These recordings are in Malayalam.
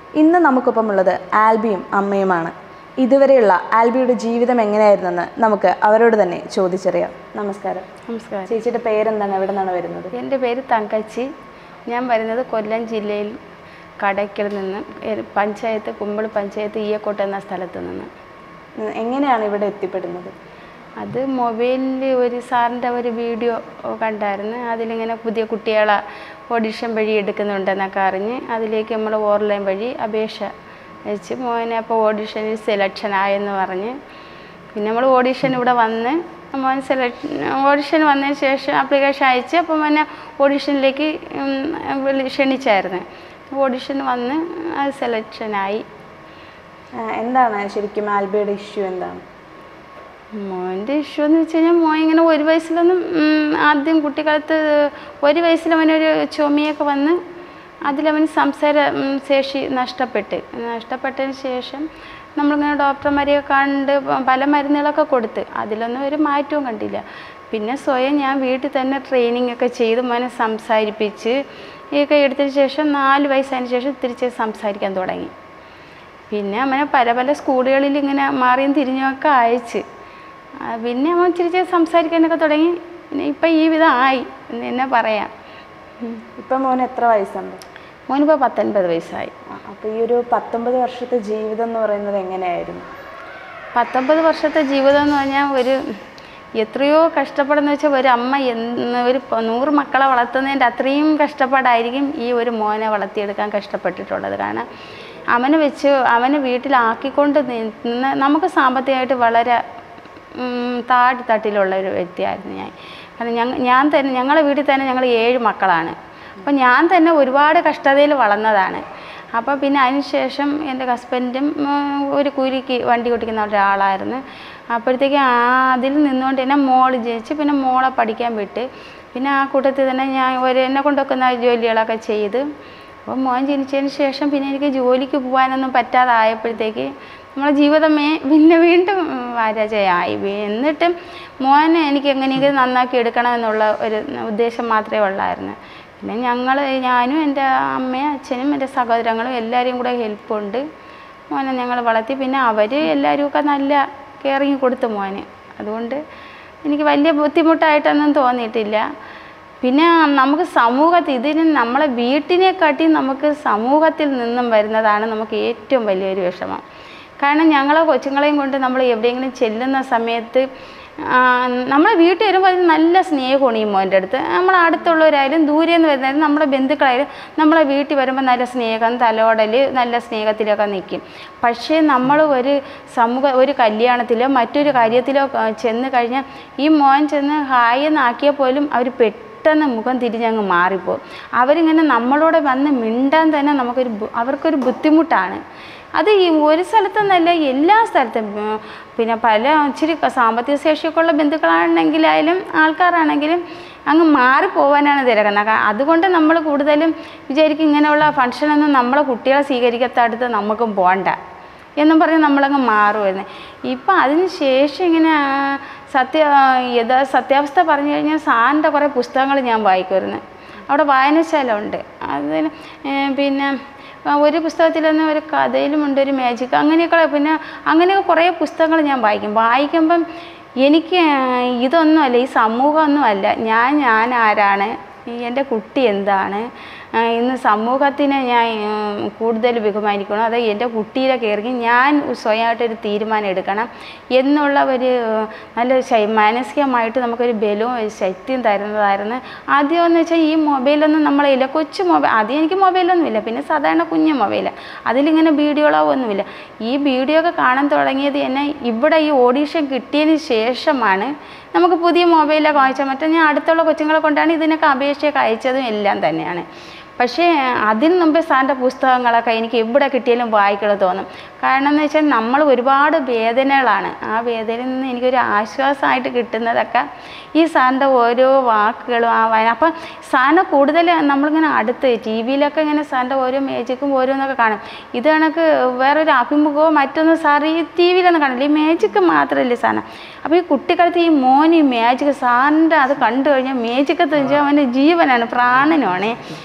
ഇന്ന് നമുക്കൊപ്പം ഉള്ളത് ആൽബിയും അമ്മയുമാണ് ഇതുവരെയുള്ള ആൽബിയുടെ ജീവിതം എങ്ങനെയായിരുന്നെന്ന് നമുക്ക് അവരോട് തന്നെ ചോദിച്ചറിയാം നമസ്കാരം നമസ്കാരം ചേച്ചിയുടെ പേരെന്താണ് എവിടെ നിന്നാണ് വരുന്നത് എൻ്റെ പേര് തങ്കച്ചി ഞാൻ വരുന്നത് കൊല്ലം ജില്ലയിൽ കടയ്ക്കൽ നിന്ന് ഒരു പഞ്ചായത്ത് കുമ്പൾ പഞ്ചായത്ത് ഈയക്കോട്ട് എന്ന സ്ഥലത്ത് നിന്ന് ഉം, എങ്ങനെയാണ് ഇവിടെ എത്തിപ്പെടുന്നത് അത് മൊബൈലിൽ ഒരു സാറിൻ്റെ ഒരു വീഡിയോ കണ്ടായിരുന്നു അതിലിങ്ങനെ പുതിയ കുട്ടികളെ ഓഡിഷൻ വഴി എടുക്കുന്നുണ്ടെന്നൊക്കെ അറിഞ്ഞ് അതിലേക്ക് നമ്മൾ ഓൺലൈൻ വഴി അപേക്ഷ വെച്ച് മോനെ അപ്പോൾ ഓഡിഷനിൽ സെലക്ഷൻ ആയെന്ന് പറഞ്ഞ് പിന്നെ നമ്മൾ ഓഡിഷൻ ഇവിടെ വന്ന് മോൻ സെലക്ഷൻ ഓഡിഷൻ വന്നതിന് ശേഷം ആപ്ലിക്കേഷൻ അയച്ച് അപ്പോൾ മോനെ ഓഡിഷനിലേക്ക് ഉം, വിളി ക്ഷണിച്ചായിരുന്നു ഓഡിഷൻ വന്ന് അത് സെലക്ഷനായി ആ, എന്താണ് ശരിക്കും ആൽബിയുടെ ഇഷ്യൂ എന്താണ് മോൻ്റെ ഇഷ്യൂ എന്ന് വെച്ച് കഴിഞ്ഞാൽ മോൻ ഇങ്ങനെ ഒരു വയസ്സിലൊന്നും ഉം, ആദ്യം കുട്ടിക്കാലത്ത് ഒരു വയസ്സിൽ അവനൊരു ചുമയൊക്കെ വന്ന് അതിലവന് സംസാര ഉം, ശേഷി നഷ്ടപ്പെട്ട് നഷ്ടപ്പെട്ടതിന് ശേഷം നമ്മളിങ്ങനെ ഡോക്ടർമാരെയൊക്കെ കണ്ട് പ- പല മരുന്നുകളൊക്കെ കൊടുത്ത് അതിലൊന്നും ഒരു മാറ്റവും കണ്ടില്ല പിന്നെ സ്വയം ഞാൻ വീട്ടിൽ തന്നെ ട്രെയിനിങ് ഒക്കെ ചെയ്ത് മോനെ സംസാരിപ്പിച്ച് ഇതൊക്കെ എടുത്തതിന് ശേഷം നാല് വയസ്സായതിന് ശേഷം തിരിച്ച് സംസാരിക്കാൻ തുടങ്ങി പിന്നെ അവനെ പല പല സ്കൂളുകളിൽ ഇങ്ങനെ മാറിയും തിരിഞ്ഞൊക്കെ അയച്ച് ആ, പിന്നെ അവൻ ഇച്ചിരി സംസാരിക്കാനൊക്കെ തുടങ്ങി പിന്നെ ഇപ്പം ഈ വിധം ആയി എന്ന് തന്നെ പറയാം ഉം. ഇപ്പം മോന് എത്ര വയസ്സുണ്ട് മോനിപ്പോൾ പത്തൊൻപത് വയസ്സായി അപ്പോൾ ഈ ഒരു പത്തൊമ്പത് വർഷത്തെ ജീവിതം എന്ന് പറയുന്നത് എങ്ങനെയായിരുന്നു പത്തൊമ്പത് വർഷത്തെ ജീവിതം എന്ന് പറഞ്ഞാൽ ഒരു എത്രയോ കഷ്ടപ്പെടുന്ന വെച്ചാൽ ഒരു അമ്മ എന്ന് ഒരു പ- നൂറ് മക്കളെ വളർത്തുന്നതിൻ്റെ അത്രയും കഷ്ടപ്പാടായിരിക്കും ഈ ഒരു മോനെ വളർത്തിയെടുക്കാൻ കഷ്ടപ്പെട്ടിട്ടുള്ളത് കാരണം അവനെ വെച്ച് അവനെ വീട്ടിലാക്കിക്കൊണ്ട് നിന്ന് നമുക്ക് സാമ്പത്തികമായിട്ട് വളരെ ഉം, താഴ് തട്ടിലുള്ള ഒരു വ്യക്തിയായിരുന്നു ഞാൻ കാരണം ഞങ്ങ ഞാൻ തന്നെ ഞങ്ങളെ വീട്ടിൽ തന്നെ ഞങ്ങൾ ഏഴ് മക്കളാണ് അപ്പോൾ ഞാൻ തന്നെ ഒരുപാട് കഷ്ടതയിൽ വളർന്നതാണ് അപ്പോൾ പിന്നെ അതിന് ശേഷം എൻ്റെ ഹസ്ബൻഡും ഉം, ഒരു കൂലിക്ക് വണ്ടി ഓടിക്കുന്ന ഒരാളായിരുന്നു അപ്പോഴത്തേക്ക് ആ അതിൽ നിന്നുകൊണ്ട് തന്നെ മോൾ ജനിച്ച് പിന്നെ മോളെ പഠിക്കാൻ വിട്ട് പിന്നെ ആ കൂട്ടത്തിൽ തന്നെ ഞാൻ ഒരു എന്നെ കൊണ്ടുവെക്കുന്ന ജോലികളൊക്കെ ചെയ്ത് അപ്പോൾ മോൻ ജനിച്ചതിന് ശേഷം പിന്നെ എനിക്ക് ജോലിക്ക് പോകാനൊന്നും പറ്റാതായപ്പോഴത്തേക്ക് നമ്മളെ ജീവിതമേ പിന്നെ വീണ്ടും വാരാജയായി വി- എന്നിട്ടും മോനെ എനിക്ക് എങ്ങനെയെങ്കിലും നന്നാക്കി എടുക്കണമെന്നുള്ള ഒരു ഉദ്ദേശം മാത്രമേ ഉള്ളായിരുന്നു പിന്നെ ഞങ്ങൾ ഞാനും എൻ്റെ അമ്മയും അച്ഛനും എൻ്റെ സഹോദരങ്ങളും എല്ലാവരെയും കൂടെ ഹെൽപ്പുണ്ട് മോനെ ഞങ്ങൾ വളർത്തി പിന്നെ അവർ എല്ലാവരും ഒക്കെ നല്ല കെയറിങ് കൊടുത്തു മോന് അതുകൊണ്ട് എനിക്ക് വലിയ ബുദ്ധിമുട്ടായിട്ടൊന്നും തോന്നിയിട്ടില്ല പിന്നെ നമുക്ക് സമൂഹത്തിൽ ഇതിന് നമ്മളെ വീട്ടിനെക്കാട്ടി നമുക്ക് സമൂഹത്തിൽ നിന്നും വരുന്നതാണ് നമുക്ക് ഏറ്റവും വലിയൊരു വിഷമം കാരണം ഞങ്ങളെ കൊച്ചുങ്ങളെയും കൊണ്ട് നമ്മൾ എവിടെയെങ്കിലും ചെല്ലുന്ന സമയത്ത് ആ, നമ്മളെ വീട്ടിൽ വരുമ്പോൾ അതിന് നല്ല സ്നേഹമാണ് ഈ മോൻ്റെ അടുത്ത് നമ്മൾ അടുത്തുള്ളവരായാലും ദൂരെ നിന്ന് വരുന്നതായാലും നമ്മുടെ ബന്ധുക്കളായാലും നമ്മളെ വീട്ടിൽ വരുമ്പോൾ നല്ല സ്നേഹം തലോടൽ നല്ല സ്നേഹത്തിലൊക്കെ നിൽക്കും പക്ഷേ നമ്മൾ ഒരു സമൂഹ ഒരു കല്യാണത്തിലോ മറ്റൊരു കാര്യത്തിലോ ആ, ചെന്ന് കഴിഞ്ഞാൽ ഈ മോൻ ചെന്ന് ഹായ് എന്നാക്കിയാൽ പോലും അവർ പെട്ടെന്ന് മുഖം തിരിഞ്ഞങ്ങ് മാറിപ്പോകും അവരിങ്ങനെ നമ്മളോട് വന്ന് മിണ്ടാൻ തന്നെ നമുക്കൊരു ബു- അവർക്കൊരു ബുദ്ധിമുട്ടാണ് അത് ഈ ഒരു സ്ഥലത്തെന്നല്ല എല്ലാ സ്ഥലത്തും ഉം, പിന്നെ പല ഇച്ചിരി സാമ്പത്തിക ശേഷിയൊക്കെ ഉള്ള ബന്ധുക്കളാണെങ്കിലായാലും ആൾക്കാരാണെങ്കിലും അങ്ങ് മാറിപ്പോവാനാണ് തിരക്കുന്നത് കാ- അതുകൊണ്ട് നമ്മൾ കൂടുതലും വിചാരിക്കും ഇങ്ങനെയുള്ള ഫംഗ്ഷനൊന്നും നമ്മളെ കുട്ടികളെ സ്വീകരിക്കത്തടുത്ത് നമുക്കും പോകണ്ട എന്നും പറഞ്ഞ് നമ്മളങ്ങ് മാറുമായിരുന്നു ഇപ്പം അതിന് ശേഷം ഇങ്ങനെ ആ, സത്യ യഥാ സത്യാവസ്ഥ പറഞ്ഞു കഴിഞ്ഞാൽ സാറിൻ്റെ കുറേ പുസ്തകങ്ങൾ ഞാൻ വായിക്കുമായിരുന്നു അവിടെ വായനശാല ഉണ്ട് അതിന് ഏ, പിന്നെ ആ, ഒരു പുസ്തകത്തിലൊന്നും ഒരു കഥയിലുമുണ്ട് ഒരു മാജിക് അങ്ങനെയൊക്കെ പിന്നെ അങ്ങനെയൊക്കെ കുറേ പുസ്തകങ്ങൾ ഞാൻ വായിക്കും വായിക്കുമ്പം എനിക്ക് ഇതൊന്നുമല്ല ഈ സമൂഹമൊന്നുമല്ല ഞാൻ ഞാൻ ആരാണ് എൻ്റെ കുട്ടി എന്താണ് ആ, ഇന്ന് സമൂഹത്തിനെ ഞാൻ ഉം, കൂടുതൽ ബഹുമാനിക്കണം അതോ എൻ്റെ കുട്ടിയുടെ കയറി ഞാൻ സ്വയമായിട്ടൊരു തീരുമാനം എടുക്കണം എന്നുള്ള ഒരു ഉം, നല്ല ശൈ മാനസികമായിട്ട് നമുക്കൊരു ബലവും ഒരു ശക്തിയും തരുന്നതായിരുന്നു ആദ്യമെന്ന് വെച്ചാൽ ഈ മൊബൈലൊന്നും നമ്മളില്ല കൊച്ചു മൊബൈൽ ആദ്യം എനിക്ക് മൊബൈലൊന്നുമില്ല പിന്നെ സാധാരണ കുഞ്ഞു മൊബൈലാണ് അതിലിങ്ങനെ വീഡിയോകളോ ഒന്നുമില്ല ഈ വീഡിയോ ഒക്കെ കാണാൻ തുടങ്ങിയത് തന്നെ ഇവിടെ ഈ ഓഡീഷൻ കിട്ടിയതിന് ശേഷമാണ് നമുക്ക് പുതിയ മൊബൈലൊക്കെ വാങ്ങിച്ചാൽ മറ്റേ ഞാൻ അടുത്തുള്ള കൊച്ചുങ്ങളെ കൊണ്ടാണ് ഇതിനൊക്കെ അപേക്ഷയൊക്കെ അയച്ചതും എല്ലാം തന്നെയാണ് പക്ഷേ അതിന് മുമ്പേ സാറിൻ്റെ പുസ്തകങ്ങളൊക്കെ എനിക്ക് എവിടെ കിട്ടിയാലും വായിക്കണം തോന്നും കാരണം എന്ന് വെച്ചാൽ നമ്മൾ ഒരുപാട് വേദനകളാണ് ആ വേദനയിൽ നിന്ന് എനിക്കൊരു ആശ്വാസമായിട്ട് കിട്ടുന്നതൊക്കെ ഈ സാറിൻ്റെ ഓരോ വാക്കുകളും ആ വായന അപ്പം സാറിനെ കൂടുതൽ നമ്മളിങ്ങനെ അടുത്ത് ടി വിയിലൊക്കെ ഇങ്ങനെ സാറിൻ്റെ ഓരോ മേജിക്കും ഓരോന്നൊക്കെ കാണും ഇത് കണക്ക് വേറൊരു അഭിമുഖമോ മറ്റൊന്നും സാർ ഈ ടി വിയിലൊന്നും കാണില്ല ഈ മേജിക്ക് മാത്രമല്ലേ സാധനം അപ്പോൾ ഈ കുട്ടിക്കാലത്ത് ഈ മോൻ ഈ മേജിക്ക് സാറിൻ്റെ അത് കണ്ടു കഴിഞ്ഞാൽ മേജിക്കത്ത് വെച്ചാൽ അവൻ്റെ ജീവനാണ് പ്രാണനുമാണ് അപ്പോൾ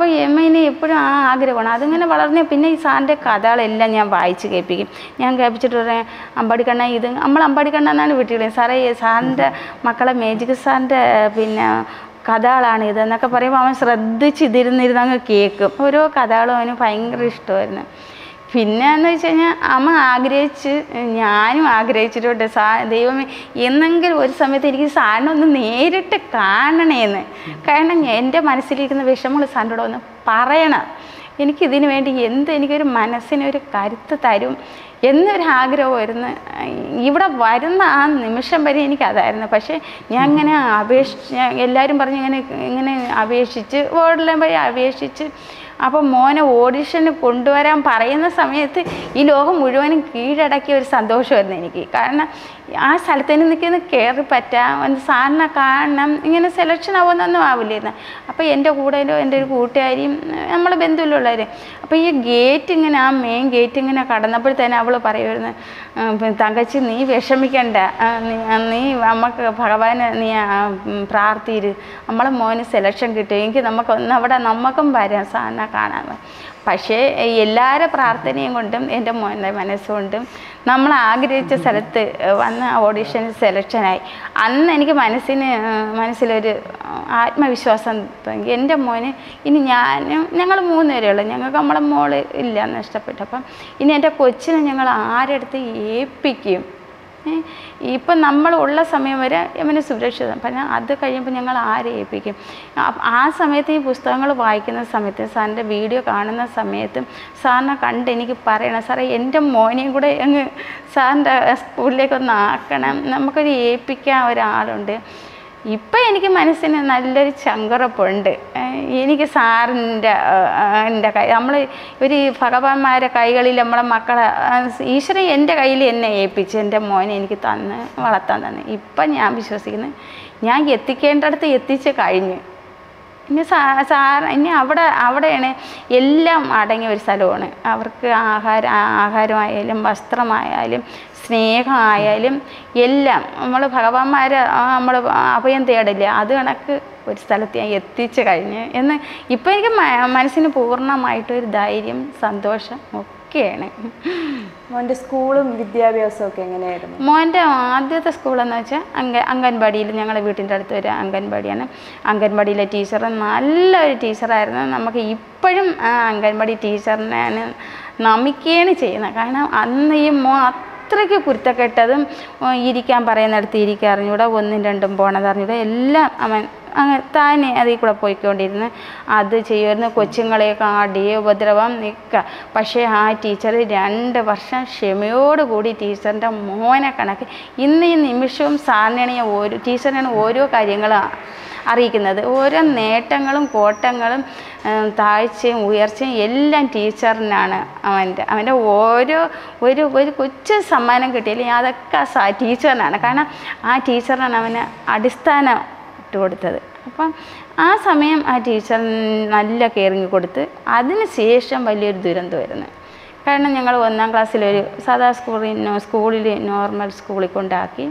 അപ്പോൾ എമ്മയിന് എപ്പോഴും ആ ആഗ്രഹമാണ് അതിങ്ങനെ വളർന്ന പിന്നെ ഈ സാറിൻ്റെ കഥകളെല്ലാം ഞാൻ വായിച്ച് കേൾപ്പിക്കും ഞാൻ കേൾപ്പിച്ചിട്ട് പറയാം അമ്പാടിക്കണ്ണ ഇത് നമ്മൾ അമ്പാടിക്കണ്ണ എന്നാണ് വീട്ടിൽ സാറേ ഈ സാറിൻ്റെ മക്കളെ മേജിക് സാറിൻ്റെ പിന്നെ കഥകളാണ് ഇതെന്നൊക്കെ പറയുമ്പോൾ അവൻ ശ്രദ്ധിച്ച് ഇതിരുന്നിരുന്ന് അങ്ങ് കേൾക്കും ഓരോ കഥകളും അവന് ഭയങ്കര ഇഷ്ടമായിരുന്നു പിന്നെ എന്ന് വെച്ച് കഴിഞ്ഞാൽ അമ്മ ആഗ്രഹിച്ച് ഞാനും ആഗ്രഹിച്ചിട്ടുണ്ട് സാ ദൈവമേ എന്നെങ്കിലും ഒരു സമയത്ത് എനിക്ക് സാറിനെ ഒന്ന് നേരിട്ട് കാണണേന്ന് കാരണം എൻ്റെ മനസ്സിലിരിക്കുന്ന വിഷമങ്ങൾ സാറിനോട് ഒന്ന് പറയണം എനിക്കിതിന് വേണ്ടി എന്ത് എനിക്കൊരു മനസ്സിനൊരു കരുത്ത് തരും എന്നൊരു ആഗ്രഹമായിരുന്നു ഇവിടെ വരുന്ന ആ നിമിഷം വരെ എനിക്കതായിരുന്നു പക്ഷേ ഞാൻ ഇങ്ങനെ അപേക്ഷിച്ച് ഞാൻ എല്ലാവരും പറഞ്ഞ് ഇങ്ങനെ ഇങ്ങനെ അപേക്ഷിച്ച് വാർഡിലെല്ലാം പോയി അപേക്ഷിച്ച് അപ്പോൾ മോനെ ഓഡിഷന് കൊണ്ടുവരാൻ പറയുന്ന സമയത്ത് ഈ ലോകം മുഴുവനും കീഴടക്കിയ ഒരു സന്തോഷമായിരുന്നു എനിക്ക് കാരണം ആ സ്ഥലത്ത് നിന്ന് നിൽക്കുന്ന കയറി പറ്റാം ഒന്ന് സാറിനെ കാണണം ഇങ്ങനെ സെലക്ഷൻ ആവുന്നൊന്നും ആവില്ലായിരുന്നു അപ്പോൾ എൻ്റെ കൂടെ ഒരു- എൻ്റെ ഒരു കൂട്ടുകാരിയും നമ്മളെ ബന്ധുവിലുള്ളവർ അപ്പോൾ ഈ ഗേറ്റ് ഇങ്ങനെ ആ മെയിൻ ഗേറ്റ് ഇങ്ങനെ കടന്നപ്പോഴത്തേനെ അവൾ പറയുമായിരുന്നു "ഉം, പിന്നെ തങ്കച്ചി നീ വിഷമിക്കണ്ട ആ, നീ- ആ, നീ നമുക്ക് ഭഗവാനെ നീ ആ, ഉം, പ്രാർത്ഥിര് നമ്മളെ മോന് സെലക്ഷൻ കിട്ടും എങ്കിൽ നമുക്ക് ഒന്ന് അവിടെ നമുക്കും വരാം സാറിനെ കാണാൻ പക്ഷേ എല്ലാവരുടെ പ്രാർത്ഥനയും കൊണ്ടും എൻ്റെ മോൻ്റെ മനസ്സുകൊണ്ടും നമ്മൾ ആഗ്രഹിച്ച സ്ഥലത്ത് വന്ന് ഓഡിഷനിൽ സെലക്ഷനായി അന്ന് എനിക്ക് മനസ്സിന് ആ, മനസ്സിലൊരു ആ, ആത്മവിശ്വാസം തോന്നി എൻ്റെ മോന് ഇനി ഞാനും ഞങ്ങൾ മൂന്ന് പേരേ ഉള്ളൂ ഞങ്ങൾക്ക് നമ്മളെ മോള് ഇല്ല നഷ്ടപ്പെട്ടു അപ്പം ഇനി എൻ്റെ കൊച്ചിനെ ഞങ്ങൾ ആരെടുത്ത് ഏൽപ്പിക്കും ഏ, ഇപ്പം നമ്മൾ ഉള്ള സമയം വരെ ഇവന് സുരക്ഷിതം പിന്നെ അത് കഴിയുമ്പോൾ ഞങ്ങൾ ആരെ ഏൽപ്പിക്കും അപ്പ- ആ സമയത്ത് ഈ പുസ്തകങ്ങൾ വായിക്കുന്ന സമയത്ത് സാറിൻ്റെ വീഡിയോ കാണുന്ന സമയത്തും സാറിനെ കണ്ട് എനിക്ക് പറയണം സാറേ എൻ്റെ മോനെയും കൂടെ അങ്ങ് സാറിൻ്റെ സ്കൂളിലേക്കൊന്ന് ആക്കണം നമുക്കൊരു ഏൽപ്പിക്കാൻ ഒരാളുണ്ട് ഇപ്പം എനിക്ക് മനസ്സിന് നല്ലൊരു ചങ്കറപ്പുണ്ട് ഏഹ് എനിക്ക് സാറിൻ്റെ എൻ്റെ കൈ നമ്മൾ ഒരു ഭഗവാന്മാരെ കൈകളിൽ നമ്മളെ മക്കളെ ആ, ഈശ്വരൻ എൻ്റെ കയ്യിൽ എന്നെ ഏൽപ്പിച്ച് എൻ്റെ മോനെ എനിക്ക് തന്ന് വളർത്താൻ തന്നു ഇപ്പം ഞാൻ വിശ്വസിക്കുന്നു ഞാൻ എത്തിക്കേണ്ടടുത്ത് എത്തിച്ച് കഴിഞ്ഞു ഇനി സാ സാർ ഇനി അവിടെ അവിടെയാണ് എല്ലാം അടങ്ങിയ ഒരു സ്ഥലമാണ് അവർക്ക് ആഹാരം ആഹാരമായാലും വസ്ത്രമായാലും സ്നേഹമായാലും എല്ലാം നമ്മൾ ഭഗവാന്മാരെ നമ്മൾ അഭയം തേടില്ല അത് കണക്ക് ഒരു സ്ഥലത്ത് ഞാൻ എത്തിച്ചു കഴിഞ്ഞ് എന്ന് ഇപ്പം എനിക്ക് മ- മനസ്സിന് പൂർണ്ണമായിട്ടൊരു ധൈര്യം സന്തോഷം ഒക്കെയാണ് മോൻ്റെ സ്കൂളും വിദ്യാഭ്യാസവും ഒക്കെ എങ്ങനെയായിരുന്നു മോൻ്റെ ആദ്യത്തെ സ്കൂളെന്ന് വെച്ചാൽ അങ്ക അംഗൻവാടിയിൽ ഞങ്ങളുടെ വീട്ടിൻ്റെ അടുത്ത് ഒരു അംഗൻവാടിയാണ് അംഗൻവാടിയിലെ ടീച്ചർ നല്ലൊരു ടീച്ചറായിരുന്നു നമുക്ക് ഇപ്പോഴും ആ അംഗൻവാടി ടീച്ചറിനെ ഞാൻ നമിക്കുകയാണ് ചെയ്യുന്നത് കാരണം അന്ന് ഈ മോ അത്രയ്ക്ക് കുരുത്തക്കെട്ടതും ഓ, ഇരിക്കാൻ പറയുന്നിടത്ത് ഇരിക്കാൻ അറിഞ്ഞൂടെ ഒന്നും രണ്ടും പോണത് അറിഞ്ഞൂടെ എല്ലാം അവൻ അങ്ങ് താനെ അതിൽ കൂടെ പോയിക്കൊണ്ടിരുന്ന് അത് ചെയ്യുമായിരുന്നു കൊച്ചുങ്ങളെയൊക്കെ അടി ഉപദ്രവം നിൽക്കുക പക്ഷേ ആ ടീച്ചർ രണ്ട് വർഷം ക്ഷമയോടുകൂടി ടീച്ചറിൻ്റെ മോനെ കണക്ക് ഇന്ന് ഈ നിമിഷവും സാറിനാണ് ഞാൻ ഓരോ ടീച്ചറിനാണ് ഓരോ കാര്യങ്ങളും അറിയിക്കുന്നത് ഓരോ നേട്ടങ്ങളും കോട്ടങ്ങളും ഉം, താഴ്ചയും ഉയർച്ചയും എല്ലാം ടീച്ചറിനാണ് അവൻ്റെ അവൻ്റെ ഓരോ ഒരു ഒരു കൊച്ചു സമ്മാനം കിട്ടിയില്ലെങ്കിൽ അതൊക്കെ ആ സാ ടീച്ചറിനാണ് കാരണം ആ ടീച്ചറാണ് അവന് അടിസ്ഥാനം ഇട്ട് കൊടുത്തത് അപ്പം ആ സമയം ആ ടീച്ചർ നല്ല കെയറിങ് കൊടുത്ത് അതിന് ശേഷം വലിയൊരു ദുരന്തമായിരുന്നു കാരണം ഞങ്ങൾ ഒന്നാം ക്ലാസ്സിലൊരു സാധാ സ്കൂളിൽ സ്കൂളിൽ നോർമൽ സ്കൂളിൽ കൊണ്ടാക്കി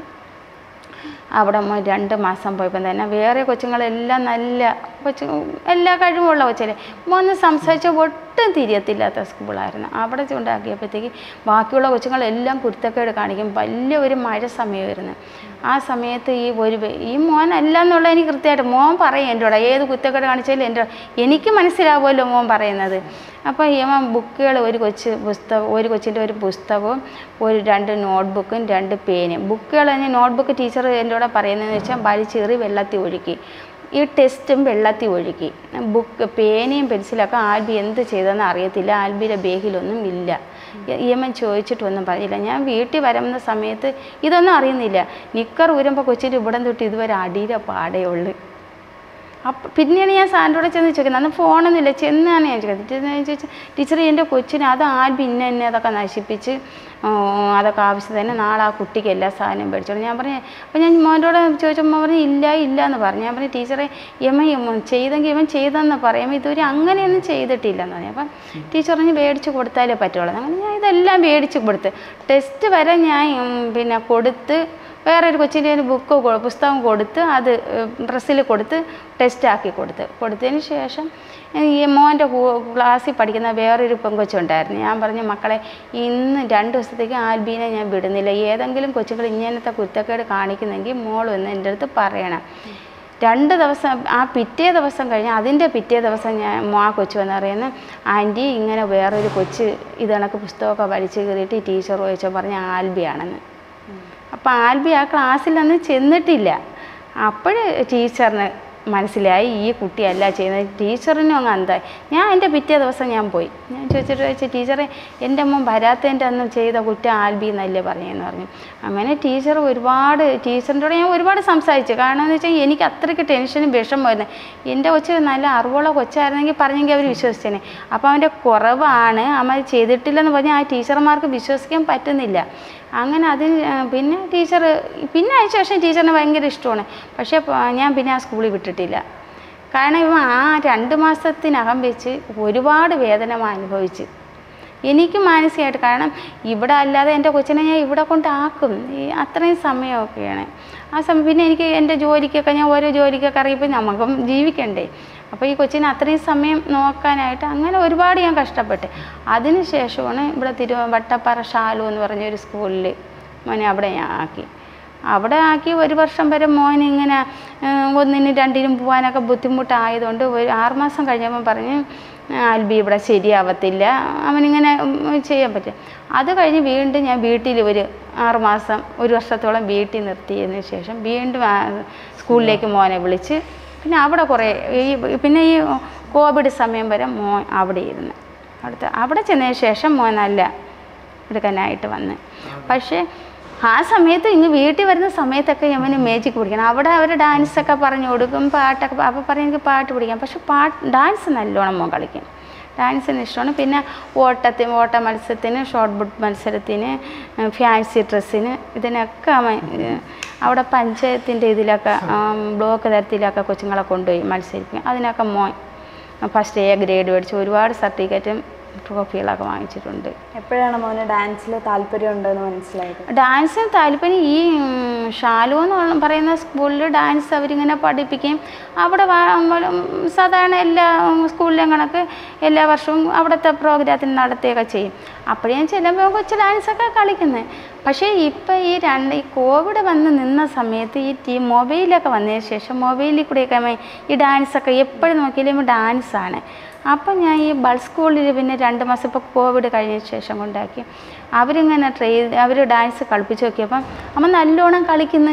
അവിടെ മ- രണ്ട് മാസം പോയപ്പോൾ തന്നെ വേറെ കൊച്ചുങ്ങളെല്ലാം നല്ല കൊച്ചു എല്ലാ കഴിവുള്ള കൊച്ചല്ലേ മോന്ന് സംസാരിച്ച ഒട്ടും തിരിയത്തില്ലാത്ത സ്കൂളായിരുന്നു അവിടെ കൊണ്ടാക്കിയപ്പോഴത്തേക്ക് ബാക്കിയുള്ള കൊച്ചുങ്ങളെല്ലാം കുരുത്തക്കേട് കാണിക്കും വലിയ ഒരു മഴ സമയമായിരുന്നു ആ സമയത്ത് ഈ ഒരു വെ- ഈ മോനല്ല എന്നുള്ള എനിക്ക് കൃത്യമായിട്ട് മോൻ പറയും എൻ്റെ കൂടെ ഏത് കുരുത്തക്കേട് കാണിച്ചാലും എൻ്റെ എനിക്ക് മനസ്സിലാവുമല്ലോ മോൻ പറയുന്നത് അപ്പോൾ ഇവൻ ബുക്കുകൾ ഒരു കൊച്ച് പുസ്തകം ഒരു കൊച്ചിൻ്റെ ഒരു പുസ്തകവും ഒരു രണ്ട് നോട്ട്ബുക്കും രണ്ട് പേനും ബുക്കുകൾ തന്നെ നോട്ട്ബുക്ക് ടീച്ചർ എൻ്റെ കൂടെ പറയുന്നതെന്ന് വെച്ചാൽ വലിച്ചേറി വെള്ളത്തിൽ ഒഴുക്കി ഈ ടെസ്റ്റും വെള്ളത്തിൽ ഒഴുക്കി ബുക്ക് പേനയും പെൻസിലൊക്കെ ആൽബി എന്ത് ചെയ്തെന്ന് അറിയത്തില്ല ആൽബിയുടെ ബേഗിലൊന്നും ഇല്ല ഇയമ്മൻ ചോദിച്ചിട്ടൊന്നും പറഞ്ഞില്ല ഞാൻ വീട്ടിൽ വരുന്ന സമയത്ത് ഇതൊന്നും അറിയുന്നില്ല നിക്കർ ഊരുമ്പോൾ കൊച്ചിൻ്റെ ഇവിടം തൊട്ട് ഇതുവരെ അടിയിലെ പാടേ ഉള്ളു അപ്പം പിന്നെയാണ് ഞാൻ സാറിൻ്റെ കൂടെ ചെന്ന് ചോദിക്കുന്നത് അന്ന് ഫോണൊന്നുമില്ല ചെന്നാണ് ഞാൻ ചോദിക്കുന്നത് ടീച്ചർ ഞാൻ ചോദിച്ചു ടീച്ചർ എൻ്റെ കൊച്ചിന് അത് ആൽബി ഇന്ന എന്നെ അതൊക്കെ നശിപ്പിച്ച് ആ, അതൊക്കെ ആവശ്യത്തിന് നാളെ ആ കുട്ടിക്ക് എല്ലാ സാധനവും മേടിച്ചോളൂ ഞാൻ പറഞ്ഞു അപ്പം ഞാൻ മോനോട് ചോദിച്ചപ്പോൾ പറഞ്ഞു ഇല്ല ഇല്ല എന്ന് പറഞ്ഞു ഞാൻ പറഞ്ഞു ടീച്ചറെ ഇവൻ ഇവൻ ചെയ്തെങ്കിൽ ഇവൻ ചെയ്തെന്ന് പറയുമ്പോൾ ഇതുവരെ അങ്ങനെയൊന്നും ചെയ്തിട്ടില്ലെന്ന് പറഞ്ഞു അപ്പം ടീച്ചർ പറഞ്ഞ് മേടിച്ച് കൊടുത്താലേ പറ്റുള്ളൂ അങ്ങനെ ഞാൻ ഇതെല്ലാം മേടിച്ച് കൊടുത്ത് ടെസ്റ്റ് വരെ ഞാൻ ഉം, പിന്നെ കൊടുത്ത് വേറെ ഒരു കൊച്ചിൻ്റെ ഒരു ബുക്ക് കൊ- പുസ്തകം കൊടുത്ത് അത് ഡ്രസ്സിൽ കൊടുത്ത് ടെസ്റ്റ് ആക്കി കൊടുത്ത് കൊടുത്തതിന് ശേഷം ഈ മോൻ്റെ ക്ലാസ്സിൽ പഠിക്കുന്ന വേറൊരു പെങ്കൊച്ചുണ്ടായിരുന്നു ഞാൻ പറഞ്ഞു മക്കളെ ഇന്ന് രണ്ട് ദിവസത്തേക്ക് ആൽബീനെ ഞാൻ വിടുന്നില്ല ഏതെങ്കിലും കൊച്ചുങ്ങൾ ഇങ്ങനത്തെ കുരുത്തക്കേട് കാണിക്കുന്നെങ്കിൽ മോൾ ഒന്ന് എൻ്റെ അടുത്ത് പറയണം രണ്ട് ദിവസം ആ പിറ്റേ ദിവസം കഴിഞ്ഞ് അതിൻ്റെ പിറ്റേ ദിവസം ഞാൻ മോ- ആ കൊച്ചു വന്ന് പറയുന്നു ആൻറ്റി ഇങ്ങനെ വേറൊരു കൊച്ച് ഇത് കണക്ക് പുസ്തകമൊക്കെ വലിച്ചു കയറിയിട്ട് ടീച്ചർ ചോദിച്ചോ പറഞ്ഞ ആൽബിയാണെന്ന് അപ്പോൾ ആൽബി ആ ക്ലാസ്സിൽ അന്ന് ചെന്നിട്ടില്ല അപ്പോൾ ടീച്ചറിന് മനസ്സിലായി ഈ കുട്ടിയല്ല ചെയ്യുന്നത് ടീച്ചറിനും അങ്ങ് എന്തായി ഞാൻ എൻ്റെ പിറ്റേ ദിവസം ഞാൻ പോയി ഞാൻ ചോദിച്ചിട്ട് ചോദിച്ചു ടീച്ചറെ എൻ്റെ അമ്മ വരാത്തതിൻ്റെ അന്ന് ചെയ്ത കുറ്റം ആൽബി എന്നല്ലേ പറഞ്ഞതെന്ന് പറഞ്ഞു അങ്ങനെ ടീച്ചർ ഒരുപാട് ടീച്ചറിൻ്റെ കൂടെ ഞാൻ ഒരുപാട് സംസാരിച്ചു കാരണം എന്ന് വെച്ചാൽ എനിക്ക് അത്രയ്ക്ക് ടെൻഷനും വിഷമമായിരുന്നു എൻ്റെ കൊച്ച് നല്ല അറിവുള്ള കൊച്ചായിരുന്നെങ്കിൽ പറഞ്ഞെങ്കിൽ അവർ വിശ്വസിച്ചേനെ അപ്പോൾ അവൻ്റെ കുറവാണ് അമ്മ ചെയ്തിട്ടില്ലെന്ന് പറഞ്ഞാൽ ആ ടീച്ചർമാർക്ക് വിശ്വസിക്കാൻ പറ്റുന്നില്ല അങ്ങനെ അതിന് ആ, പിന്നെ ടീച്ചർ പിന്നെ അതിന് ശേഷം ടീച്ചറിന് ഭയങ്കര ഇഷ്ടമാണ് പക്ഷേ പ- ഞാൻ പിന്നെ ആ സ്കൂളിൽ വിട്ടിട്ടില്ല കാരണം ഇവ ആ രണ്ട് മാസത്തിനകം വെച്ച് ഒരുപാട് വേദന അനുഭവിച്ച് എനിക്ക് മാനസികമായിട്ട് കാരണം ഇവിടെ അല്ലാതെ എൻ്റെ കൊച്ചിനെ ഞാൻ ഇവിടെ കൊണ്ടാക്കും ഈ അത്രയും സമയമൊക്കെയാണ് ആ സമയം പിന്നെ എനിക്ക് എൻ്റെ ജോലിക്കൊക്കെ ഞാൻ ഓരോ ജോലിക്കൊക്കെ അറിയപ്പോൾ നമുക്കും ജീവിക്കണ്ടേ അപ്പോൾ ഈ കൊച്ചിനെ അത്രയും സമയം നോക്കാനായിട്ട് അങ്ങനെ ഒരുപാട് ഞാൻ കഷ്ടപ്പെട്ട് അതിന് ശേഷമാണ് ഇവിടെ തിരുവ വട്ടപ്പാറ ഷാലു എന്ന് പറഞ്ഞൊരു സ്കൂളിൽ മോനെ അവിടെ ഞാൻ ആക്കി അവിടെ ആക്കി ഒരു വർഷം വരെ മോൻ ഇങ്ങനെ ഏഹ്, ഒന്നിനും രണ്ടിനും പോകാനൊക്കെ ബുദ്ധിമുട്ടായതുകൊണ്ട് ഒരു ആറുമാസം കഴിഞ്ഞപ്പോൾ പറഞ്ഞ് ആൽബി ഇവിടെ ശരിയാവത്തില്ല അവനിങ്ങനെ ഉം, ചെയ്യാൻ പറ്റും അത് കഴിഞ്ഞ് വീണ്ടും ഞാൻ വീട്ടിൽ ഒരു ആറുമാസം ഒരു വർഷത്തോളം വീട്ടിൽ നിർത്തിയതിന് ശേഷം വീണ്ടും ആ സ്കൂളിലേക്ക് മോനെ വിളിച്ച് പിന്നെ അവിടെ കുറേ ഈ പിന്നെ ഈ കോവിഡ് സമയം വരെ മോൻ അവിടെ ഇരുന്ന് അവിടുത്തെ അവിടെ ചെന്നതിന് ശേഷം മോൻ നല്ല എടുക്കാനായിട്ട് വന്ന് പക്ഷേ ആ സമയത്ത് ഇങ്ങ് വീട്ടിൽ വരുന്ന സമയത്തൊക്കെ ഇവന് മേജിക്ക് പിടിക്കണം അവിടെ അവർ ഡാൻസൊക്കെ പറഞ്ഞു കൊടുക്കും പാട്ടൊക്കെ അപ്പോൾ പറയും എനിക്ക് പാട്ട് പിടിക്കാം പക്ഷെ പാട്ട് ഡാൻസ് നല്ലോണം മോൻ കളിക്കും ഡാൻസിന് ഇഷ്ടമാണ് പിന്നെ ഓട്ടത്തിന് ഓട്ട മത്സരത്തിന് ഷോർട്ട് പുട്ട് മത്സരത്തിന് ഫാൻസി ഡ്രസ്സിന് ഇതിനൊക്കെ അവൻ ഏഹ്, അവിടെ പഞ്ചായത്തിൻ്റെ ഇതിലൊക്കെ ആം, ബ്ലോക്ക് തരത്തിലൊക്കെ കൊച്ചുങ്ങളെ കൊണ്ടുപോയി മത്സരിക്കും അതിനൊക്കെ മോൻ ഫസ്റ്റ് എ ഗ്രേഡ് മേടിച്ച് ഒരുപാട് സർട്ടിഫിക്കറ്റും ട്രോഫികളൊക്കെ വാങ്ങിച്ചിട്ടുണ്ട് എപ്പോഴാണ് മോന് ഡാൻസിൽ താല്പര്യം ഉണ്ടെന്ന് മനസ്സിലായത് ഡാൻസിന് താല്പര്യം ഈ ഉം, ഷാലു എന്ന് പറഞ്ഞ- പറയുന്ന സ്കൂളിൽ ഡാൻസ് അവരിങ്ങനെ പഠിപ്പിക്കുകയും അവിടെ വാ- ഉം, സാധാരണ എല്ലാ ഉം, സ്കൂളിലെയും കണക്ക് എല്ലാ വർഷവും അവിടുത്തെ പ്രോഗ്രാത്തിന് നടത്തുകയൊക്കെ ചെയ്യും അപ്പോഴേ ചെല്ലുമ്പോൾ കൊച്ചു ഡാൻസൊക്കെ കളിക്കുന്നത് പക്ഷേ ഇപ്പം ഈ രണ്ട് ഈ കോവിഡ് വന്ന് നിന്ന സമയത്ത് ഈ ടീ മൊബൈലൊക്കെ വന്നതിന് ശേഷം മൊബൈലിൽ കൂടെയൊക്കെ അവൻ ഈ ഡാൻസൊക്കെ എപ്പോഴും നോക്കിയാലും ഡാൻസാണ് അപ്പം ഞാൻ ഈ ബൾ സ്കൂളിൽ പിന്നെ രണ്ട് മാസം ഇപ്പോൾ കോവിഡ് കഴിഞ്ഞ ശേഷം കൊണ്ടാക്കി അവരിങ്ങനെ ട്രൈ അവർ ഡാൻസ് കളിപ്പിച്ച് നോക്കിയപ്പം അവൻ നല്ലോണം കളിക്കുന്നു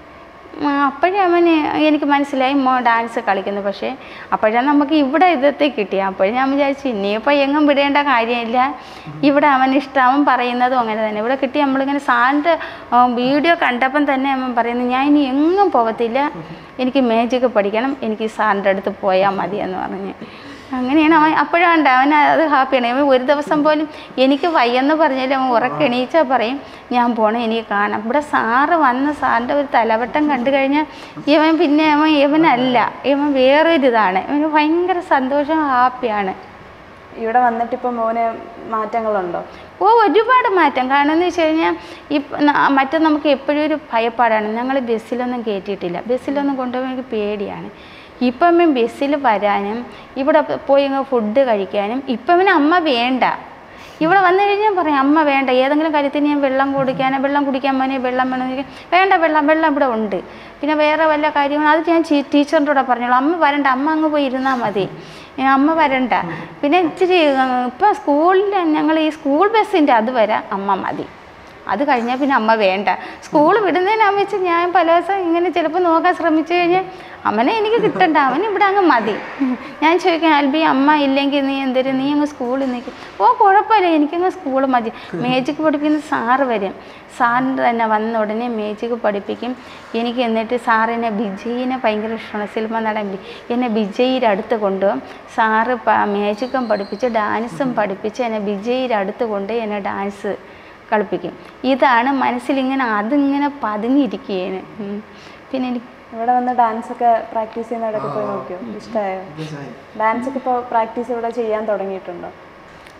അപ്പോഴേ അവന് എനിക്ക് മനസ്സിലായി മോ ഡാൻസ് കളിക്കുന്നു പക്ഷേ അപ്പോഴാണ് നമുക്ക് ഇവിടെ ഇതത്തെ കിട്ടി അപ്പോഴും ഞാൻ വിചാരിച്ചു ഇനിയിപ്പോൾ എങ്ങും വിടേണ്ട കാര്യമില്ല ഇവിടെ അവൻ ഇഷ്ടം അവൻ പറയുന്നതും അങ്ങനെ തന്നെ ഇവിടെ കിട്ടി നമ്മളിങ്ങനെ സാറിൻ്റെ വീഡിയോ കണ്ടപ്പം തന്നെ അവൻ പറയുന്നു ഞാൻ ഇനി എങ്ങും പോകത്തില്ല എനിക്ക് മേജിക് പഠിക്കണം എനിക്ക് സാറിൻ്റെ അടുത്ത് പോയാൽ മതി എന്ന് പറഞ്ഞ് അങ്ങനെയാണ് അവൻ അപ്പോഴാണ്ട് അവൻ അത് ഹാപ്പിയാണ് അവൻ ഒരു ദിവസം പോലും എനിക്ക് വയ്യെന്ന് പറഞ്ഞാലും അവൻ ഉറക്കെണീച്ചാൽ പറയും ഞാൻ പോണേ എനിക്ക് കാണാം ഇവിടെ സാറ് വന്ന് സാറിൻ്റെ ഒരു തലവട്ടം കണ്ടു കഴിഞ്ഞാൽ ഇവൻ പിന്നെ അവൻ ഇവനല്ല ഇവൻ വേറൊരിതാണ് ഇവന് ഭയങ്കര സന്തോഷം ഹാപ്പിയാണ് ഇവിടെ വന്നിട്ട് ഇപ്പോൾ മോന് മാറ്റങ്ങളുണ്ടോ ഓ ഒരുപാട് മാറ്റം കാരണം എന്ന് വെച്ച് കഴിഞ്ഞാൽ ഇപ്പം മറ്റേ നമുക്ക് എപ്പോഴും ഒരു ഭയപ്പാടാണ് ഞങ്ങൾ ബസ്സിലൊന്നും കയറ്റിയിട്ടില്ല ബസ്സിലൊന്നും കൊണ്ടുപോകാൻ എനിക്ക് പേടിയാണ് ഇപ്പം ഇവൻ ബസ്സിൽ വരാനും ഇവിടെ പോയി അങ്ങ് ഫുഡ് കഴിക്കാനും ഇപ്പം ഇവന് അമ്മ വേണ്ട ഇവിടെ വന്നു കഴിഞ്ഞാൽ പറയും അമ്മ വേണ്ട ഏതെങ്കിലും കാര്യത്തിന് ഞാൻ വെള്ളം കുടിക്കാനോ വെള്ളം കുടിക്കാൻ മോനെ വെള്ളം വേണം എന്ന് ചോദിക്കും. വേണ്ട വെള്ളം വെള്ളം ഇവിടെ ഉണ്ട് പിന്നെ വേറെ വല്ല കാര്യങ്ങളും അത് ഞാൻ ചീ- ടീച്ചറിൻ്റെ കൂടെ പറഞ്ഞോളൂ അമ്മ വരണ്ട അമ്മ അങ്ങ് പോയി ഇരുന്നാൽ മതി ഏ, അമ്മ വരണ്ട പിന്നെ ഇച്ചിരി ഇപ്പം സ്കൂളിൽ ഞങ്ങൾ ഈ സ്കൂൾ ബസ്സിൻ്റെ അത് വരെ അമ്മ മതി അത് കഴിഞ്ഞാൽ പിന്നെ അമ്മ വേണ്ട സ്കൂൾ വിടുന്നതിനാന്ന് വെച്ച് ഞാൻ പല ദിവസം ഇങ്ങനെ ചിലപ്പോൾ നോക്കാൻ ശ്രമിച്ചു കഴിഞ്ഞാൽ അവനെ എനിക്ക് കിട്ടണ്ട അവൻ ഇവിടെ അങ്ങ് മതി ഞാൻ ചോദിക്കാം ആൽബി അമ്മ ഇല്ലെങ്കിൽ നീ എന്തരും നീ അങ്ങ് സ്കൂളിൽ നിൽക്കും ഓ കുഴപ്പമില്ല എനിക്കങ്ങ് സ്കൂൾ മതി മേജിക്ക് പഠിപ്പിക്കുന്ന സാറ് വരും സാറിൻ്റെ തന്നെ വന്ന ഉടനെ മേജിക്ക് പഠിപ്പിക്കും എനിക്ക് എന്നിട്ട് സാറിനെ ബിജയിനെ ഭയങ്കര ഇഷ്ടമാണ് സിനിമ നടൻ ബി- എന്നെ ബിജയിയുടെ അടുത്ത് കൊണ്ടുപോകും സാറ് പ- മേജിക്കും പഠിപ്പിച്ച് ഡാൻസും പഠിപ്പിച്ച് എന്നെ ബിജയിയുടെ അടുത്ത് കൊണ്ട് എന്നെ ഡാൻസ് കളിപ്പിക്കും ഇതാണ് മനസ്സിലിങ്ങനെ അതിങ്ങനെ പതിഞ്ഞിരിക്കുകയാണ് ഉം. പിന്നെ എനിക്ക് ഇവിടെ വന്ന് ഡാൻസ് ഒക്കെ പ്രാക്ടീസ് ചെയ്യുന്നവരൊക്കെ പോയി നോക്കിയോ ഇഷ്ടമായോ ഡാൻസ് ഒക്കെ ഇപ്പോൾ പ്രാക്ടീസ് ഇവിടെ ചെയ്യാൻ തുടങ്ങിയിട്ടുണ്ടോ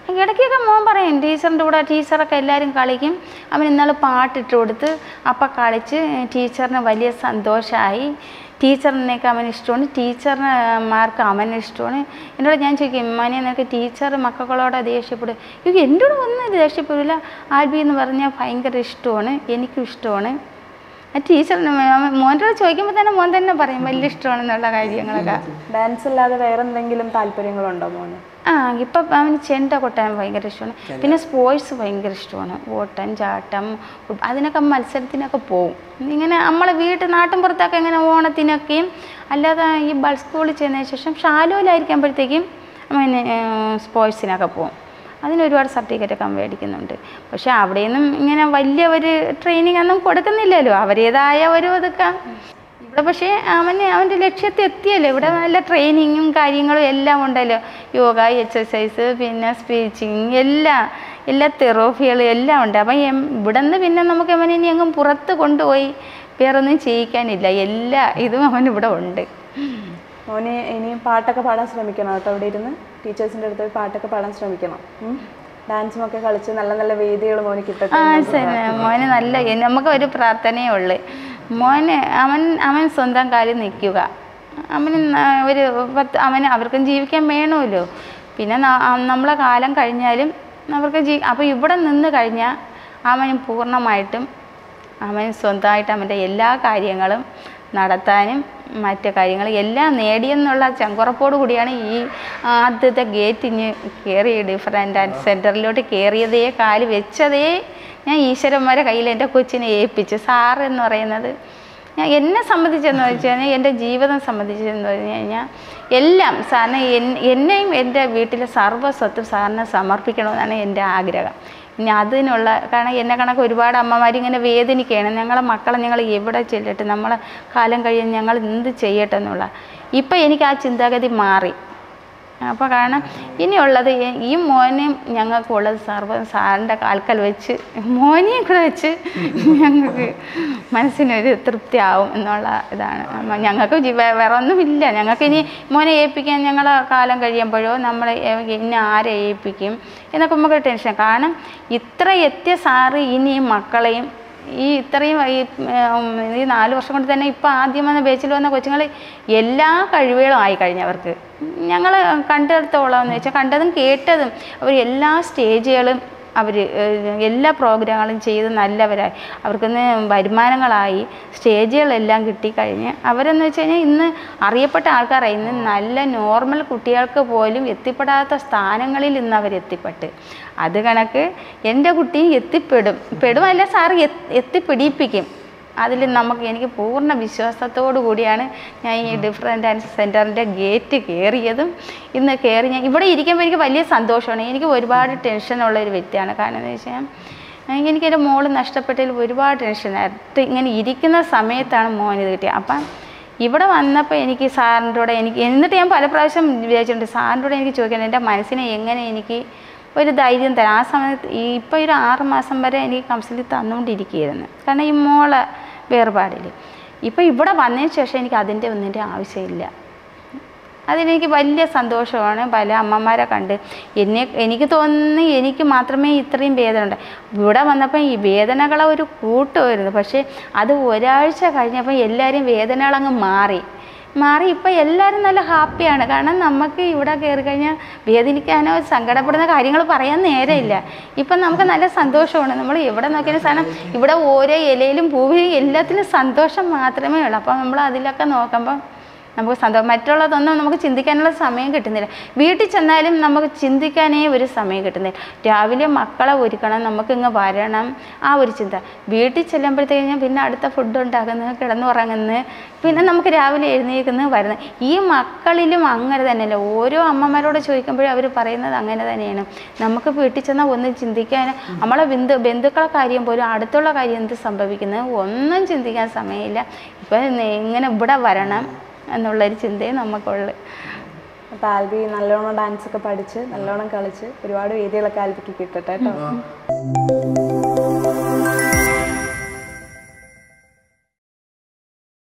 ഇടയ്ക്കൊക്കെ മോൻ പറയും ടീച്ചറിൻ്റെ കൂടെ ടീച്ചറൊക്കെ എല്ലാവരും കളിക്കും അവൻ ഇന്നാൾ പാട്ടിട്ട് കൊടുത്ത് അപ്പം കളിച്ച് ടീച്ചറിന് വലിയ സന്തോഷമായി ടീച്ചറിനെയൊക്കെ അവന് ഇഷ്ടമാണ് ടീച്ചറിനെമാർക്ക് അവനെ ഇഷ്ടമാണ് എന്നോട് ഞാൻ ചോദിക്കും മോനെ നിനക്ക് ടീച്ചർ മക്കളോട് ദേഷ്യപ്പെടും ഇത് എൻ്റെ കൂടെ ഒന്നും ദേഷ്യപ്പെടില്ല ആൽബി എന്ന് പറഞ്ഞാൽ ഭയങ്കര ഇഷ്ടമാണ് എനിക്കും ഇഷ്ടമാണ് ആ ടീച്ചറിന് മോൻ്റെ കൂടെ ചോദിക്കുമ്പോൾ തന്നെ മോൻ തന്നെ പറയും വലിയ ഇഷ്ടമാണെന്നുള്ള കാര്യങ്ങളൊക്കെ ഡാൻസ് അല്ലാതെ വേറെ എന്തെങ്കിലും താല്പര്യങ്ങളുണ്ടോ മോന് ആ ഇപ്പം അവന് ചെണ്ട കൊട്ടാൻ ഭയങ്കര ഇഷ്ടമാണ് പിന്നെ സ്പോർട്സ് ഭയങ്കര ഇഷ്ടമാണ് ഓട്ടം ചാട്ടം ഫുട്- അതിനൊക്കെ മത്സരത്തിനൊക്കെ പോവും ഇങ്ങനെ നമ്മളെ വീട്ടിൽ നാട്ടിൻപുറത്തൊക്കെ ഇങ്ങനെ ഓണത്തിനൊക്കെയും അല്ലാതെ ഈ ബൾ സ്കൂളിൽ ചെന്നതിന് ശേഷം ഷാലോയിലായിരിക്കുമ്പോഴത്തേക്കും അവന് സ്പോർട്സിനൊക്കെ പോവും അതിന് ഒരുപാട് സർട്ടിഫിക്കറ്റൊക്കെ അവൻ മേടിക്കുന്നുണ്ട് പക്ഷേ അവിടെയൊന്നും ഇങ്ങനെ വലിയ ഒരു ട്രെയിനിങ് ഒന്നും കൊടുക്കുന്നില്ലല്ലോ അവരേതായ ഒരു ഇതൊക്കെ ഇവിടെ പക്ഷേ അവന് അവൻ്റെ ലക്ഷ്യത്തിൽ എത്തിയല്ലോ ഇവിടെ നല്ല ട്രെയിനിങ്ങും കാര്യങ്ങളും എല്ലാം ഉണ്ടല്ലോ യോഗ എക്സസൈസ് പിന്നെ സ്പീച്ചിങ് എല്ലാം എല്ലാ തെറോഫികളും എല്ലാം ഉണ്ട് അപ്പം എം- ഇവിടെ നിന്ന് പിന്നെ നമുക്ക് അവനെ ഇനി എങ്ങും പുറത്ത് കൊണ്ടുപോയി വേറൊന്നും ചെയ്യിക്കാനില്ല എല്ലാ ഇതും അവൻ ഇവിടെ ഉണ്ട് മോന് ഇനിയും പാട്ടൊക്കെ പാടാൻ ശ്രമിക്കണം കേട്ടോ അവിടെ ഇരുന്ന് ടീച്ചേഴ്സിൻ്റെ അടുത്ത് പോയി പാട്ടൊക്കെ പാടാൻ ശ്രമിക്കണം ഉം. ഡാൻസും ഒക്കെ കളിച്ച് നല്ല നല്ല വേദികൾ മോന് കിട്ടട്ടെ ആ ശരി മോന് നല്ല എ- നമുക്ക് ഒരു പ്രാർത്ഥനയേ ഉള്ളു മോന് അവൻ അവൻ സ്വന്തം കാലിൽ നിൽക്കുക അവന് ന- ഒരു പത്ത് അവന് അവർക്കും ജീവിക്കാൻ വേണമല്ലോ പിന്നെ ന- ആ നമ്മളെ കാലം കഴിഞ്ഞാലും അവർക്ക് ജീ അപ്പോൾ ഇവിടെ നിന്ന് കഴിഞ്ഞാൽ അവൻ പൂർണ്ണമായിട്ടും അവൻ സ്വന്തമായിട്ട് അവൻ്റെ എല്ലാ കാര്യങ്ങളും നടത്താനും മറ്റു കാര്യങ്ങൾ എല്ലാം നേടിയെന്നുള്ള ചങ്കുറപ്പോടു കൂടിയാണ് ഈ ആദ്യത്തെ ഗേറ്റിന് കയറി ഡിഫറൻറ്റ് ആൻഡ് സെൻറ്ററിലോട്ട് കയറിയതേ കാല് വെച്ചതേ ഞാൻ ഈശ്വരന്മാരെ കയ്യിൽ എൻ്റെ കൊച്ചിനെ ഏൽപ്പിച്ചു സാറ് എന്ന് പറയുന്നത് ഞാൻ എന്നെ സംബന്ധിച്ചെന്ന് വെച്ച് കഴിഞ്ഞാൽ എൻ്റെ ജീവിതം സംബന്ധിച്ചെന്ന് പറഞ്ഞു കഴിഞ്ഞാൽ എല്ലാം സാറിന് എൻ- എന്നെയും എൻ്റെ വീട്ടിലെ സർവ്വസ്വത്തും സാറിന് സമർപ്പിക്കണമെന്നാണ് എൻ്റെ ആഗ്രഹം ഇനി അതിനുള്ള കാരണം എന്നെ കണക്ക് ഒരുപാട് അമ്മമാർ ഇങ്ങനെ വേദനിക്കുകയാണ് ഞങ്ങളെ മക്കളെ ഞങ്ങൾ എവിടെ ചെല്ലട്ടെ നമ്മളെ കാലം കഴിയാൻ ഞങ്ങൾ എന്ത് ചെയ്യട്ടെ എന്നുള്ള ഇപ്പം എനിക്ക് ആ ചിന്താഗതി മാറി അപ്പോൾ കാരണം ഇനിയുള്ളത് എ- ഈ മോനെയും ഞങ്ങൾക്കുള്ളത് സർവ്വ സാറിൻ്റെ കാൽക്കൽ വെച്ച് മോനെയും കൂടെ വെച്ച് ഞങ്ങൾക്ക് മനസ്സിനൊരു തൃപ്തിയാവും എന്നുള്ള ഇതാണ് അമ്മ ഞങ്ങൾക്ക് ജി- വേ- വേറെ ഒന്നുമില്ല ഞങ്ങൾക്ക് ഇനി മോനെ ഏൽപ്പിക്കാൻ ഞങ്ങളെ കാലം കഴിയുമ്പോഴോ നമ്മൾ ഇനി ആരെ ഏൽപ്പിക്കും എന്നൊക്കെ നമുക്ക് ടെൻഷൻ കാരണം ഇത്ര എത്തിയ സാറ് ഇനി ഈ മക്കളെയും ഈ ഇത്രയും ഈ ഉം, ഈ നാല് വർഷം കൊണ്ട് തന്നെ ഇപ്പോൾ ആദ്യം വന്ന ബേച്ചിൽ വന്ന കൊച്ചുങ്ങൾ എല്ലാ കഴിവുകളും ആയി കഴിഞ്ഞവർക്ക് ഞങ്ങൾ കണ്ടെടുത്തോളം എന്ന് വെച്ചാൽ കണ്ടതും കേട്ടതും അവർ എല്ലാ സ്റ്റേജുകളും അവർ എല്ലാ പ്രോഗ്രാമുകളും ചെയ്ത് നല്ലവരായി അവർക്കിന്ന് വരുമാനങ്ങളായി സ്റ്റേജുകളെല്ലാം കിട്ടിക്കഴിഞ്ഞ് അവരെന്ന് വെച്ച് കഴിഞ്ഞാൽ ഇന്ന് അറിയപ്പെട്ട ആൾക്കാരായി ഇന്ന് നല്ല നോർമൽ കുട്ടികൾക്ക് പോലും എത്തിപ്പെടാത്ത സ്ഥാനങ്ങളിൽ ഇന്ന് അവരെത്തിപ്പെട്ട് അത് കണക്ക് എൻ്റെ കുട്ടിയും എത്തിപ്പെടും പെടുമല്ല സാറ് എത്തി എത്തിപ്പിടിപ്പിക്കും അതിൽ നമുക്ക് എനിക്ക് പൂർണ്ണ വിശ്വാസത്തോടു കൂടിയാണ് ഞാൻ ഈ ഡിഫറൻറ്റ് ആൻഡ് സെൻറ്ററിൻ്റെ ഗേറ്റ് കയറിയതും ഇന്ന് കയറി ഞാൻ ഇവിടെ ഇരിക്കുമ്പോൾ എനിക്ക് വലിയ സന്തോഷമാണ് എനിക്ക് ഒരുപാട് ടെൻഷനുള്ള ഒരു വ്യക്തിയാണ് കാരണം എന്ന് വെച്ചാൽ എനിക്ക് എൻ്റെ മോള് നഷ്ടപ്പെട്ടതിൽ ഒരുപാട് ടെൻഷനായിട്ട് ഇങ്ങനെ ഇരിക്കുന്ന സമയത്താണ് മോൻ ഇത് കിട്ടിയത് അപ്പം ഇവിടെ വന്നപ്പോൾ എനിക്ക് സാറിൻ്റെ കൂടെ എനിക്ക് എന്നിട്ട് ഞാൻ പല പ്രാവശ്യം വിചാരിച്ചിട്ടുണ്ട് സാറിൻ്റെ കൂടെ എനിക്ക് ചോദിക്കണം എൻ്റെ മനസ്സിനെ എങ്ങനെ എനിക്ക് ഒരു ധൈര്യം തരാം ആ സമയത്ത് ഈ ഇപ്പോൾ ഒരു ആറ് മാസം വരെ എനിക്ക് കൗൺസിലിംഗ് തന്നുകൊണ്ടിരിക്കുകയായിരുന്നു കാരണം ഈ മോളെ വേർപാടിൽ ഇപ്പോൾ ഇവിടെ വന്നതിന് ശേഷം എനിക്ക് അതിൻ്റെ ഒന്നിൻ്റെ ആവശ്യമില്ല അതിലെനിക്ക് വലിയ സന്തോഷമാണ് പല അമ്മമാരെ കണ്ട് എന്നെ എനിക്ക് തോന്നുന്നു എനിക്ക് മാത്രമേ ഇത്രയും വേദന ഉണ്ട് ഇവിടെ വന്നപ്പോൾ ഈ വേദനകളെ ഒരു കൂട്ടമായിരുന്നു പക്ഷേ അത് ഒരാഴ്ച കഴിഞ്ഞപ്പോൾ എല്ലാവരും വേദനകളങ്ങ് മാറി മാറി ഇപ്പം എല്ലാവരും നല്ല ഹാപ്പിയാണ് കാരണം നമുക്ക് ഇവിടെ കയറി കഴിഞ്ഞാൽ വേദനിക്കാനോ സങ്കടപ്പെടുന്ന കാര്യങ്ങൾ പറയാൻ നേരമില്ല ഇപ്പം നമുക്ക് നല്ല സന്തോഷമാണ് നമ്മൾ എവിടെ നോക്കിയാലും സാധനം ഇവിടെ ഓരോ ഇലയിലും പൂവിലും എല്ലാത്തിലും സന്തോഷം മാത്രമേ ഉള്ളൂ അപ്പം നമ്മൾ അതിലൊക്കെ നോക്കുമ്പം നമുക്ക് സന്തോഷം മറ്റുള്ളതൊന്നും നമുക്ക് ചിന്തിക്കാനുള്ള സമയം കിട്ടുന്നില്ല വീട്ടിൽ ചെന്നാലും നമുക്ക് ചിന്തിക്കാനേ ഒരു സമയം കിട്ടുന്നില്ല രാവിലെ മക്കളെ ഒരുക്കണം നമുക്ക് ഇങ്ങ് വരണം ആ ഒരു ചിന്ത വീട്ടിൽ ചെല്ലുമ്പോഴത്തേക്കും പിന്നെ അടുത്ത ഫുഡ് ഉണ്ടാക്കുന്നത് കിടന്നുറങ്ങുന്നത് പിന്നെ നമുക്ക് രാവിലെ എഴുന്നേൽക്കുന്നത് വരുന്നത് ഈ മക്കളിലും അങ്ങനെ തന്നെയല്ല ഓരോ അമ്മമാരോട് ചോദിക്കുമ്പോഴും അവർ പറയുന്നത് അങ്ങനെ തന്നെയാണ് നമുക്ക് വീട്ടിൽ ചെന്നാൽ ഒന്നും ചിന്തിക്കാൻ നമ്മളെ ബന്ധു ബന്ധുക്കളെ കാര്യം പോലും അടുത്തുള്ള കാര്യം എന്ത് സംഭവിക്കുന്നത് ഒന്നും ചിന്തിക്കാൻ സമയമില്ല ഇപ്പം ഇങ്ങനെ ഇവിടെ വരണം എന്നുള്ളൊരു ചിന്തയും നമുക്കുള്ളു അപ്പോൾ ആൽബി നല്ലോണം ഡാൻസ് ഒക്കെ പഠിച്ച് നല്ലോണം കളിച്ച് ഒരുപാട് വേദികളൊക്കെ ആൽബിക്ക് കിട്ടട്ടെ കേട്ടോ